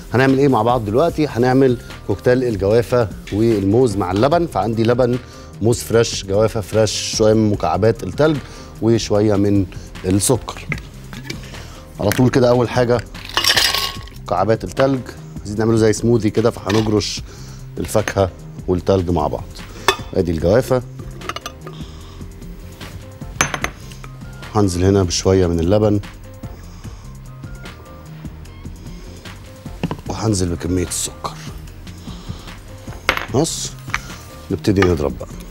هنعمل ايه مع بعض دلوقتي هنعمل كوكتيل الجوافه والموز مع اللبن فعندي لبن موز فريش جوافه فريش شويه من مكعبات التلج وشويه من السكر على طول كده اول حاجه مكعبات التلج عايزين نعمله زي سموذي كده فهنجرش الفاكهه والتلج مع بعض ادي الجوافه هنزل هنا بشويه من اللبن وهنزل بكميه السكر بص نبتدي نضرب بقى